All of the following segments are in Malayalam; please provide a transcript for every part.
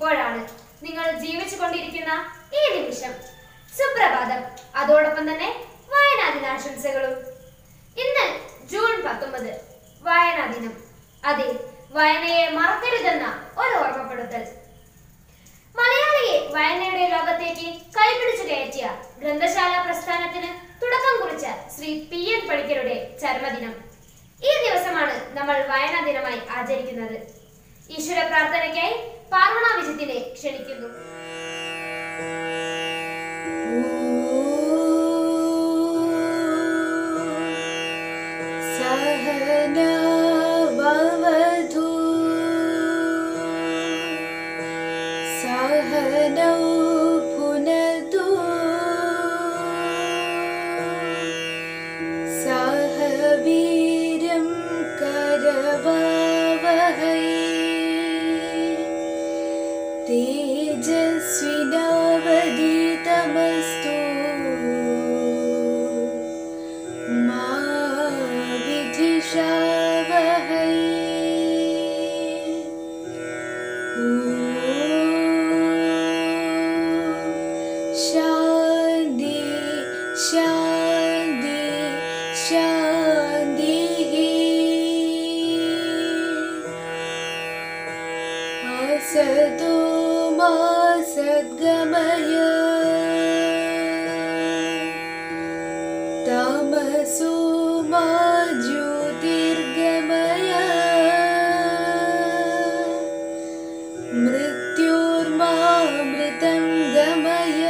ഇപ്പോഴാണ് നിങ്ങൾ ജീവിച്ചു കൊണ്ടിരിക്കുന്ന ഈ നിമിഷം സുപ്രഭാതം അതോടൊപ്പം തന്നെ വായനാ ദിനാശംസകളും ഇന്ന് ജൂൺ പത്തൊമ്പത് വായനാ ദിനം അതെ വായനയെ മറക്കരുതെന്ന ഒരു ഓർമ്മപ്പെടുത്തൽ മലയാളിയെ വായനയുടെ ലോകത്തേക്ക് കൈപിടിച്ചു കയറ്റിയ ഗ്രന്ഥശാല പ്രസ്ഥാനത്തിന് തുടക്കം കുറിച്ച ശ്രീ പി എൻ പണിക്കരുടെ ചരമദിനം ഈ ദിവസമാണ് നമ്മൾ വായനാ ദിനമായി ആചരിക്കുന്നത് ഈശ്വര പ്രാർത്ഥനയ്ക്കായി പാർവണ വിജിത്തിനെ ക്ഷണിക്കുന്നു सहनाववधू सहनौ पुनतु सह वीर्यं करवावहै तेजस्विनावधीतमस्तु मा विधिशावहै ॐ शान्ति शान्ति शान्तिः असतो मा सद्गमय तमसो मा ज्योतिर्गमय मृत्योर्मामृतं गमय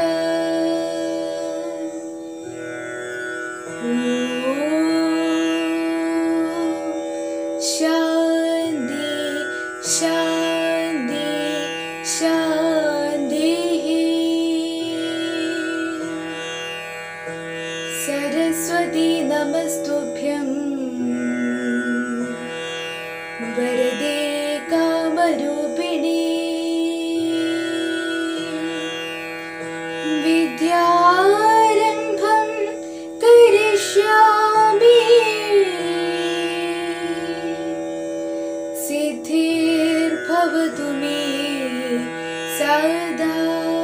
ॐ शान्ति शान्ति शान्तिः सरस्वती नमस्तुभ्यं वरदे कामरूपिणी विद्यारम्भं करिष्यामि सिद्धिर्भवतु मे सदा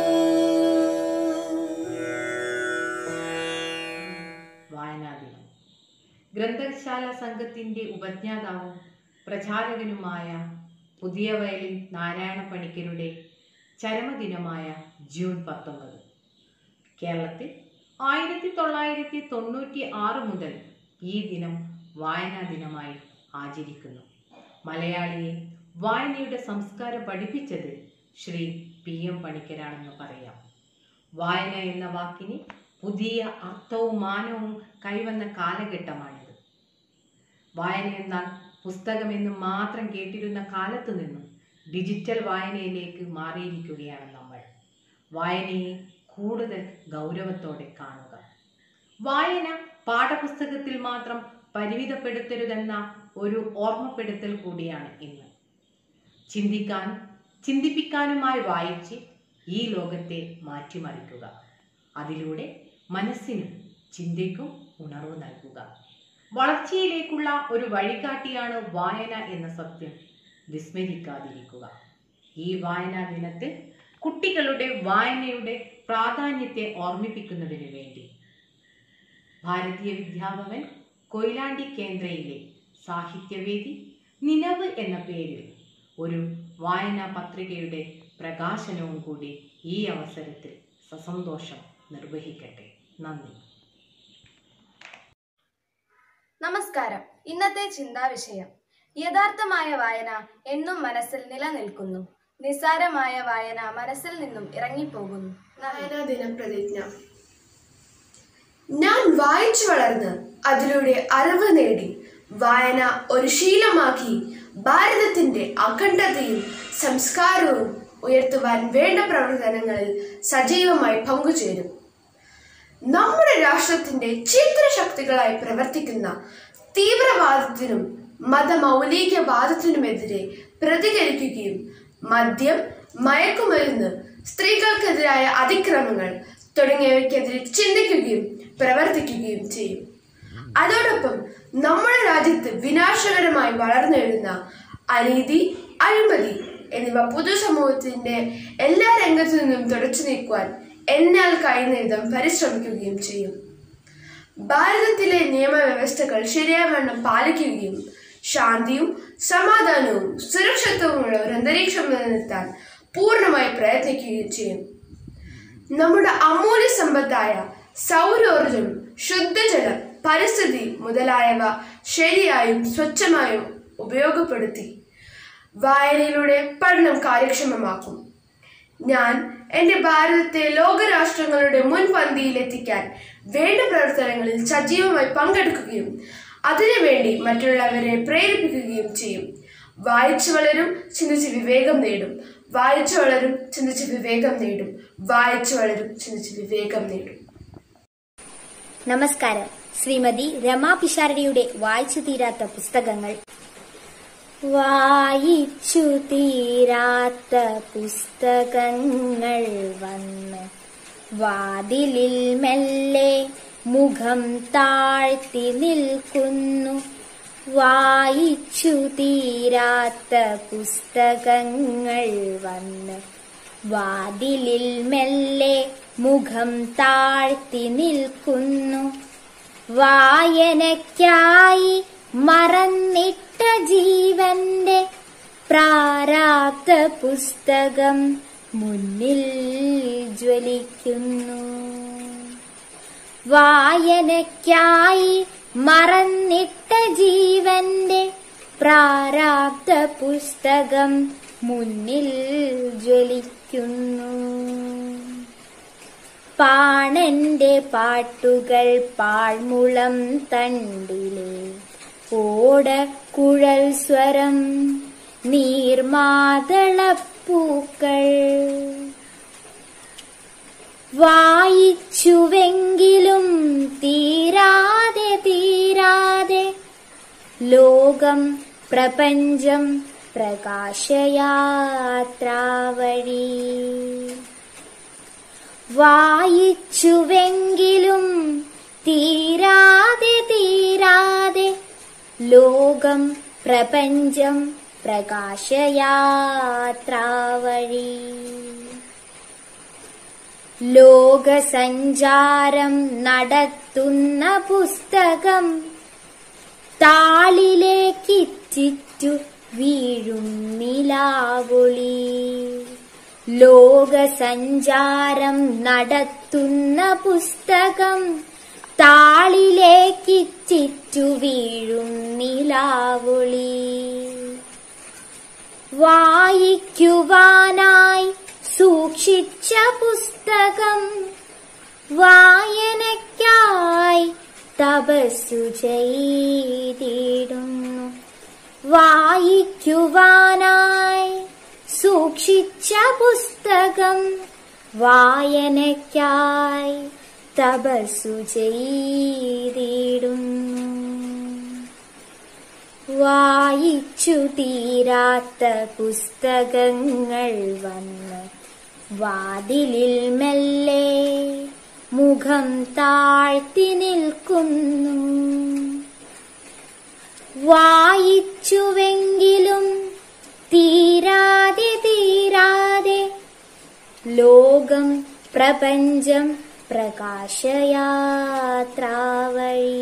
വായനാ ദിനം ഗ്രന്ഥശാല സംഘത്തിന്റെ ഉപജ്ഞാതാവും പ്രചാരകനുമായ പുതിയ വയലിൻ നാരായണ പണിക്കരുടെ ചരമദിനമായ ജൂൺ പത്തൊമ്പത് കേരളത്തിൽ ആയിരത്തി തൊള്ളായിരത്തി തൊണ്ണൂറ്റി ആറ് മുതൽ ഈ ദിനം വായനാ ദിനമായി ആചരിക്കുന്നു മലയാളിയെ വായനയുടെ സംസ്കാരം പഠിപ്പിച്ചത് ശ്രീ പി എം പണിക്കരാണെന്ന് പറയാം വായന എന്ന വാക്കിന് പുതിയ അർത്ഥവും മാനവും കൈവന്ന കാലഘട്ടമാണിത് വായന എന്നാൽ പുസ്തകമെന്ന് മാത്രം കേട്ടിരുന്ന കാലത്തു നിന്നും ഡിജിറ്റൽ വായനയിലേക്ക് മാറിയിരിക്കുകയാണ് നമ്മൾ വായനയെ കൂടുതൽ ഗൗരവത്തോടെ കാണുക വായന പാഠപുസ്തകത്തിൽ മാത്രം പരിമിതപ്പെടുത്തരുതെന്ന ഒരു ഓർമ്മപ്പെടുത്തൽ കൂടിയാണ് ഇന്ന് ചിന്തിക്കാനും ചിന്തിപ്പിക്കാനുമായി വായിച്ച് ഈ ലോകത്തെ മാറ്റിമറിക്കുക അതിലൂടെ മനസ്സിനും ചിന്തയ്ക്കും ഉണർവ് നൽകുക വളർച്ചയിലേക്കുള്ള ഒരു വഴികാട്ടിയാണ് വായന എന്ന സത്യം വിസ്മരിക്കാതിരിക്കുക ഈ വായനാ ദിനത്തിൽ കുട്ടികളുടെ വായനയുടെ പ്രാധാന്യത്തെ ഓർമ്മിപ്പിക്കുന്നതിന് വേണ്ടി ഭാരതീയ വിദ്യാഭവൻ കൊയിലാണ്ടി കേന്ദ്രയിലെ സാഹിത്യവേദി നിലവ് എന്ന പേരിൽ ഒരു വായനാ പത്രികയുടെ പ്രകാശനവും കൂടി ഈ അവസരത്തിൽ സസന്തോഷം നിർവഹിക്കട്ടെ നന്ദി നമസ്കാരം ഇന്നത്തെ ചിന്താവിഷയം യഥാർത്ഥമായ വായന എന്നും മനസ്സിൽ നിലനിൽക്കുന്നു നിസ്സാരമായ വായന മനസ്സിൽ നിന്നും ഇറങ്ങിപ്പോകുന്നു നന്ദി. വായനാ ദിന പ്രതിജ്ഞ ഞാൻ വായിച്ചു വളർന്ന് അതിലൂടെ അറിവ് നേടി വായന ഒരു ശീലമാക്കി ഭാരതത്തിന്റെ അഖണ്ഡതയും സംസ്കാരവും ഉയർത്തുവാൻ വേണ്ട പ്രവർത്തനങ്ങളിൽ സജീവമായി പങ്കുചേരും നമ്മുടെ രാഷ്ട്രത്തിന്റെ ചിത്രശക്തികളായി പ്രവർത്തിക്കുന്ന തീവ്രവാദത്തിനും മതമൗലികവാദത്തിനുമെതിരെ പ്രതികരിക്കുകയും മദ്യം മയക്കുമരുന്ന് സ്ത്രീകൾക്കെതിരായ അതിക്രമങ്ങൾ തുടങ്ങിയവയ്ക്കെതിരെ ചിന്തിക്കുകയും പ്രവർത്തിക്കുകയും ചെയ്യും അതോടൊപ്പം നമ്മുടെ രാജ്യത്ത് വിനാശകരമായി വളർന്നെഴുന്ന അനീതി അഴിമതി എന്നിവ പൊതുസമൂഹത്തിന്റെ എല്ലാ രംഗത്തു നിന്നും തുടച്ചു നീക്കുവാൻ എന്നാൽ കഴിയുന്ന വിധം പരിശ്രമിക്കുകയും ചെയ്യും ഭാരതത്തിലെ നിയമവ്യവസ്ഥകൾ ശരിയാവണ്ണം പാലിക്കുകയും ശാന്തിയും സമാധാനവും സുരക്ഷിതവുമുള്ള ഒരു അന്തരീക്ഷം നിലനിർത്താൻ പൂർണ്ണമായി പ്രയത്നിക്കുകയും ചെയ്യും നമ്മുടെ അമൂല്യ സമ്പത്തായ സൗരോർജം ശുദ്ധജലം പരിസ്ഥിതി മുതലായവ ശരിയായും സ്വച്ഛമായും ഉപയോഗപ്പെടുത്തി വായനയിലൂടെ പഠനം കാര്യക്ഷമമാക്കും ഞാൻ എൻ്റെ ഭാരതത്തെ ലോകരാഷ്ട്രങ്ങളുടെ മുൻപന്തിയിലെത്തിക്കാൻ വേണ്ട പ്രവർത്തനങ്ങളിൽ സജീവമായി പങ്കെടുക്കുകയും അതിനുവേണ്ടി മറ്റുള്ളവരെ പ്രേരിപ്പിക്കുകയും ചെയ്യും വായിച്ചു വളരും ചിന്തിച്ച് വിവേകം നേടും വായിച്ചു വളരും ചിന്തിച്ച് വിവേകം നേടും വായിച്ചു വളരും ചിന്തിച്ച് വിവേകം നേടും നമസ്കാരം ശ്രീമതി രമാ പിഷാരടിയുടെ വായിച്ചു തീരാത്ത പുസ്തകങ്ങൾ വായിച്ചു തീരാത്ത പുസ്തകങ്ങൾ വന്ന് വാതിലിൽ മെല്ലെ മുഖം താഴ്ത്തി നിൽക്കുന്നു വായിച്ചു തീരാത്ത പുസ്തകങ്ങൾ വന്ന് വാതിലിൽ മെല്ലെ മുഖം താഴ്ത്തി നിൽക്കുന്നു വായനയ്ക്കായി മറന്നിട്ട ജീവന്റെ പ്രാരാബ്ധ പുസ്തകം മുന്നിൽ ജ്വലിക്കുന്നു വായനയ്ക്കായി മറന്നിട്ട ജീവന്റെ പ്രാരാബ്ധ പുസ്തകം മുന്നിൽ ജ്വലിക്കുന്നു പാണന്റെ പാട്ടുകൾ പാഴ്മുളം തണ്ടിലെ ഓട കുഴൽ സ്വരം നീർമാതളപ്പൂക്കൾ വായിച്ചുവെങ്കിലും തീരാതെ തീരാതെ ലോകം പ്രപഞ്ചം പ്രകാശയാത്രാവഴി വായിച്ചുവെങ്കിലും തീരാതെ തീരാതെ ലോകം പ്രപഞ്ചം പ്രകാശയാത്രാവഴി ലോകസഞ്ചാരം നടത്തുന്ന പുസ്തകം താളിലേക്കിറ്റിറ്റു വീഴും നിലാവൊളി ലോകസഞ്ചാരം നടത്തുന്ന പുസ്തകം താളിലേക്കിറ്റിറ്റു വീഴും നിലാവൊളി വായിക്കുവാനായി സൂക്ഷിച്ച പുസ്തകം വായനയ്ക്കായി തപസ്സു ചെയ്തിടുന്നു വായിക്കുവാനായി സൂക്ഷിച്ച പുസ്തകം വായനയ്ക്കായി തപസ്സു ചെയ്തിടുന്നു വായിച്ചു തീരാത്ത പുസ്തകങ്ങൾ വന്ന് വാതിലിൽ മെല്ലെ മുഖം താഴ്ത്തി നിൽക്കുന്നു വായിച്ചുവെങ്കിലും തീരാതെ തീരാതെ ലോകം പ്രപഞ്ചം പ്രകാശയാത്രാവഴി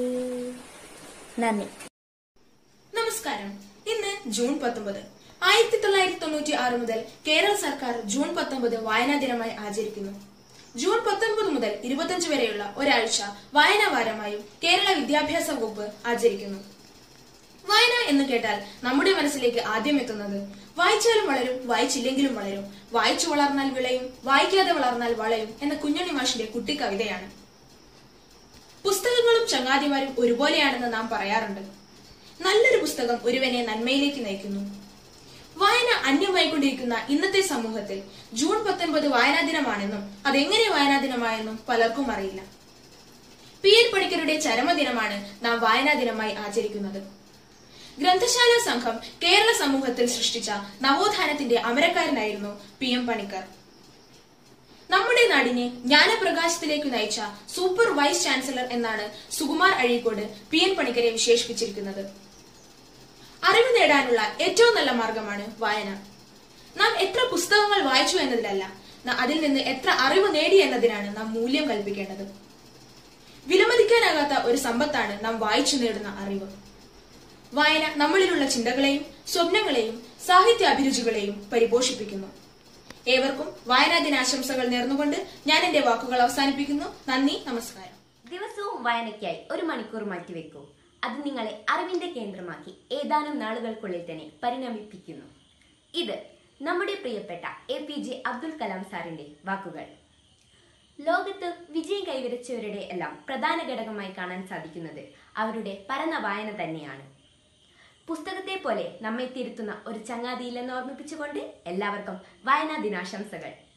നന്ദി നമസ്കാരം ഇന്ന് ജൂൺ പത്തൊമ്പത് ആയിരത്തി തൊള്ളായിരത്തി തൊണ്ണൂറ്റി ആറ് മുതൽ കേരള സർക്കാർ ജൂൺ പത്തൊമ്പത് വായനാ ദിനമായി ആചരിക്കുന്നു ജൂൺ പത്തൊൻപത് മുതൽ ഇരുപത്തിയഞ്ച് വരെയുള്ള ഒരാഴ്ച വായനാ വാരമായും കേരള വിദ്യാഭ്യാസ വകുപ്പ് ആചരിക്കുന്നു വായന എന്ന് കേട്ടാൽ നമ്മുടെ മനസ്സിലേക്ക് ആദ്യം എത്തുന്നത് വായിച്ചാലും വളരും വായിച്ചില്ലെങ്കിലും വളരും വായിച്ചു വളർന്നാൽ വിളയും വായിക്കാതെ വളർന്നാൽ വളയും എന്ന കുഞ്ഞുണ്ണി മാഷിന്റെ കുട്ടിക്കവിതയാണ് പുസ്തകങ്ങളും ചങ്ങാതിമാരും ഒരുപോലെയാണെന്ന് നാം പറയാറുണ്ട് നല്ലൊരു പുസ്തകം ഒരുവനെ നന്മയിലേക്ക് നയിക്കുന്നു വായന അന്യമായിക്കൊണ്ടിരിക്കുന്ന ഇന്നത്തെ സമൂഹത്തിൽ ജൂൺ പത്തൊൻപത് വായനാ ദിനമാണെന്നും അതെങ്ങനെ വായനാ ദിനമായെന്നും പലർക്കും അറിയില്ല പി എൻ പണിക്കരുടെ ചരമദിനമാണ് നാം വായനാ ദിനമായി ആചരിക്കുന്നത് ഗ്രന്ഥശാല സംഘം കേരള സമൂഹത്തിൽ സൃഷ്ടിച്ച നവോത്ഥാനത്തിന്റെ അമരക്കാരനായിരുന്നു പി എം പണിക്കർ നമ്മുടെ നാടിനെ ജ്ഞാനപ്രകാശത്തിലേക്ക് നയിച്ച സൂപ്പർ വൈസ് ചാൻസലർ എന്നാണ് സുകുമാർ അഴീക്കോട് പി എൻ പണിക്കരെ വിശേഷിപ്പിച്ചിരിക്കുന്നത് അറിവ് നേടാനുള്ള ഏറ്റവും നല്ല മാർഗമാണ് വായന നാം എത്ര പുസ്തകങ്ങൾ വായിച്ചു എന്നതിലല്ല ന- അതിൽ നിന്ന് എത്ര അറിവ് നേടി എന്നതിനാണ് നാം മൂല്യം കൽപ്പിക്കേണ്ടത് വിലമതിക്കാനാകാത്ത ഒരു സമ്പത്താണ് നാം വായിച്ചു നേടുന്ന അറിവ് വായന നമ്മളിലുള്ള ചിന്തകളെയും സ്വപ്നങ്ങളെയും സാഹിത്യ അഭിരുചികളെയും പരിപോഷിപ്പിക്കുന്നു ഏവർക്കും വായനാ ദിനാശംസകൾ നേർന്നുകൊണ്ട് ഞാൻ എന്റെ വാക്കുകൾ അവസാനിപ്പിക്കുന്നു നന്ദി നമസ്കാരം ദിവസവും വായനയ്ക്കായി ഒരു മണിക്കൂർ മാറ്റിവെക്കൂ അത് നിങ്ങളെ അറിവിന്റെ കേന്ദ്രമാക്കി ഏതാനും നാളുകൾക്കുള്ളിൽ തന്നെ പരിണമിപ്പിക്കുന്നു ഇത് നമ്മുടെ പ്രിയപ്പെട്ട A P J Abdul Kalam സാറിന്റെ വാക്കുകൾ ലോകത്ത് വിജയം കൈവരിച്ചവരുടെ എല്ലാം പ്രധാന ഘടകമായി കാണാൻ സാധിക്കുന്നത് അവരുടെ പരന്ന വായന തന്നെയാണ് പുസ്തകത്തെ പോലെ നമ്മെ തിരുത്തുന്ന ഒരു ചങ്ങാതിയില്ലെന്ന് ഓർമ്മിപ്പിച്ചുകൊണ്ട് എല്ലാവർക്കും വായനാ ദിനാശംസകൾ